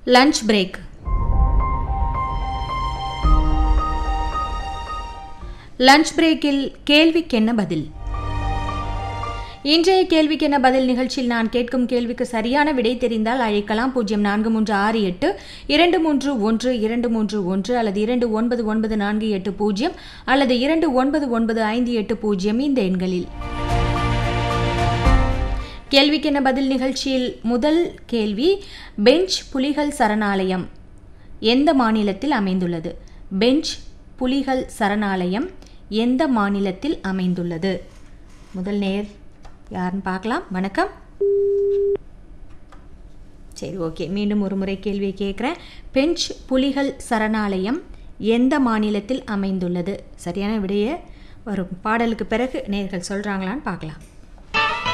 lunch break lunch பிரேக்கில் கேள்விக்கென்ன பதில் இன்றைய கேள்விக்கென்ன பதில் நிகழ்ச்சியில் நான் கேட்கும் கேள்விக்கு சரியான விடை தெரிந்தால் அழைக்கலாம் பூஜ்ஜியம் நான்கு மூன்று ஆறு எட்டு இரண்டு மூன்று ஒன்று இரண்டு மூன்று ஒன்று அல்லது இரண்டு ஒன்பது ஒன்பது நான்கு எட்டு பூஜ்ஜியம் அல்லது இரண்டு ஒன்பது ஒன்பது ஐந்து எட்டு பூஜ்ஜியம் இந்த எண்களில் கேள்விக்கென்ன பதில் நிகழ்ச்சியில் முதல் கேள்வி பெஞ்ச் புலிகள் சரணாலயம் எந்த மாநிலத்தில் அமைந்துள்ளது பெஞ்ச் புலிகள் சரணாலயம் எந்த மாநிலத்தில் அமைந்துள்ளது முதல் நேர் யாருன்னு பார்க்கலாம் வணக்கம் சரி ஓகே மீண்டும் ஒரு முறை கேள்வியை கேட்குறேன் பெஞ்ச் புலிகள் சரணாலயம் எந்த மாநிலத்தில் அமைந்துள்ளது சரியான விடையை வரும் பாடலுக்கு பிறகு நேர்கள் சொல்கிறாங்களான்னு பார்க்கலாம்